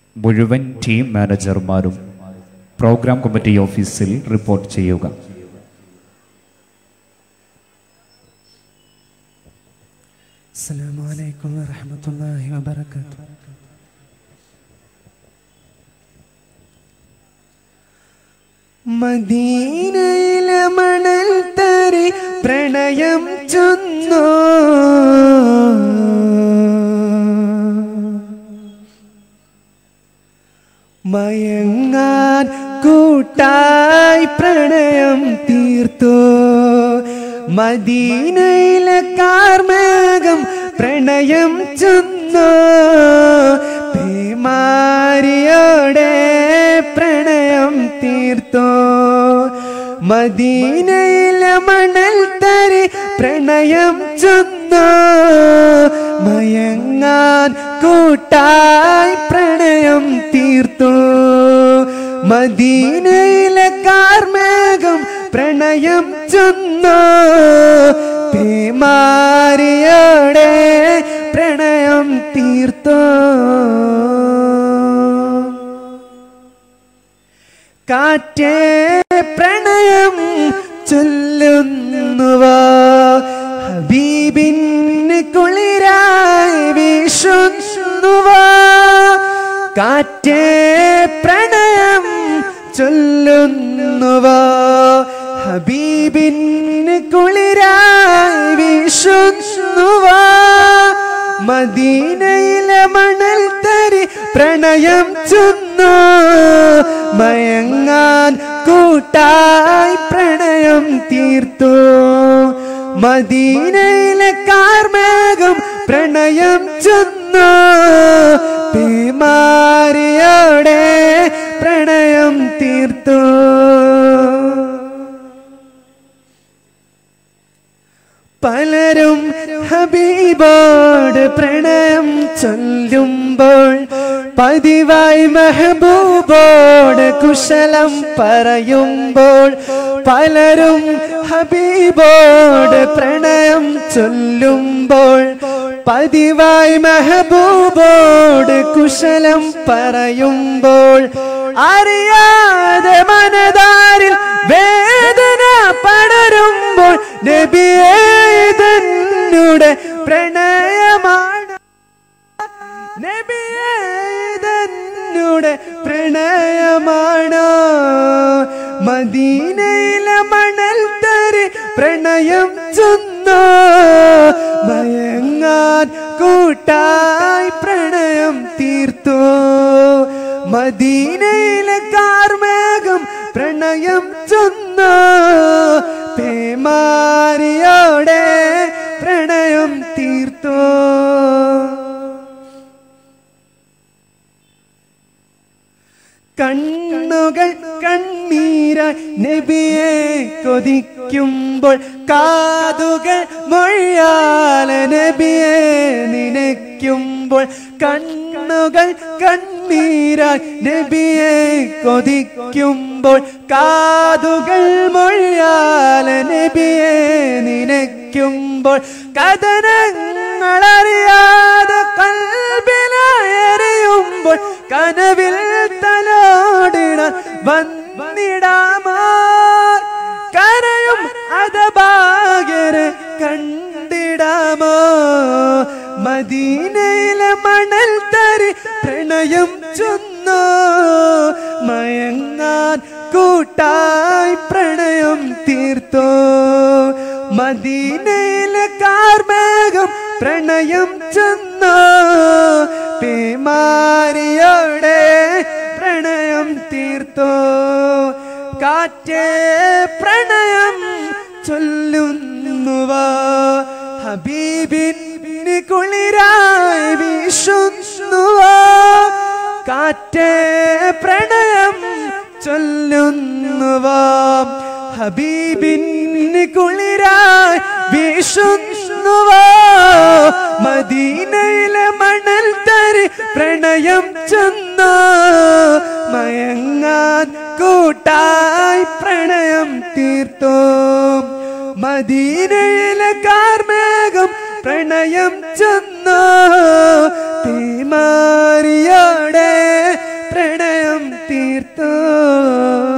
മുഴുവൻ ടീം മാനേജർമാരും programme committee ഓഫീസിൽ റിപ്പോർട്ട് ചെയ്യുക السلام عليكم ورحمة الله وبركاته മദീനയിലെ മണൽ തരി പ്രണയം ചൊന്നു മയങ്ങാൻ കൂട്ടായി പ്രണയം തീർത്തു മദീനയിലെ കാർമേഘം പ്രണയം ചൊന്നു പേമാരിയോടെ പ്രണയം തീർത്തു മദീനയിലെ മണൽ തരി പ്രണയം ചൊന്നു മയങ്ങാൻ കൂട്ടായി പ്രണയം തീർത്തു മദീനയിലെ കാർമേഘം പ്രണയം ചൊന്നു പേമാരിയോടെ പ്രണയം തീർത്തു കാറ്റേ പ്രണയം ചൊല്ലുന്നുവോ ഹബീബിന് കുളിരായി വീശുന്നുവോ കാറ്റേ പ്രണയം ചൊല്ലുന്നുവോ ഹബീബിന് കുളിരായി വീശുന്നുവോ മദീനയിലെ മണൽ തരി പ്രണയം ചൊന്നു മയങ്ങാൻ കൂട്ടായി പ്രണയം തീർത്തു മദീനയിലെ കാർമേഘം പ്രണയം ചൊന്നു പേമാരിയോടെ പ്രണയം തീർത്തു പലരും ഹബീബോട് പ്രണയം ചൊല്ലുമ്പോൾ പതിവായി മെഹബൂബോട് കുശലം പറയുമ്പോൾ പലരും ഹബീബോട് പ്രണയം ചൊല്ലുമ്പോൾ പതിവായി മെഹബൂബോട് കുശലം പറയുമ്പോൾ അറിയാതെ മനതാരിൽ വേദന പടരുമ്പോൾ നബിയേ ഇതെന്നുടെ പ്രണയമാണ് നബിയേ ഇതെന്നുടെ പ്രണയമാണ് മദീനയിലെ മണൽ തരി പ്രണയം ചൊന്നു മയങ്ങാൻ കൂട്ടായി പ്രണയം തീർത്തു മദീനയിലെ കാർമേഘം പ്രണയം ചൊന്നു പേമാരിയോടെ പ്രണയം തീർത്തു കണ്ണുകൾ കണ്ണീരായി നബിയെ കൊതിക്കുമ്പോൾ കാതുകൾ മൊഴിയാലെ നബിയെ നനയ്ക്കുമ്പോൾ കണ്ണുകൾ കണ്ണീരായി നബിയെ കൊതിക്കുമ്പോൾ കാതുകൾ മൊഴിയാലെ നബിയെ നനയ്ക്കുമ്പോൾ കഥനങ്ങളറിയാതെ കൽബിലായെറിയുമ്പോൾ കനവിൽ തലോടിട വന്നിടാമോ കരയും അതഭാഗ്യരെ കണ്ടിടാമോ മദീനയിലെ മണൽ തരി പ്രണയം ചൊന്നു മയങ്ങാൻ കൂട്ടായി പ്രണയം തീർത്തു മദീനയിലെ കാർമേഘം പ്രണയം ചെന്നു പേമാരിയോടെ പ്രണയം തീർത്തു കാറ്റേ പ്രണയം ചൊല്ലുന്നുവോ ഹബീബിന് കുളിരായി വീശുന്നുവോ കാറ്റേ പ്രണയം ചൊല്ലുന്നുവോ ഹബീബിന് കുളിരായി വീശുന്നുവോ മദീനയിലെ മണൽ തരി പ്രണയം ചെന്നു മയങ്ങാൻ കൂട്ടായി പ്രണയം തീർത്തു മദീനയിലെ കാർമേഘം പ്രണയം ചെന്നു തീമാരിയോടെ തീർത്തു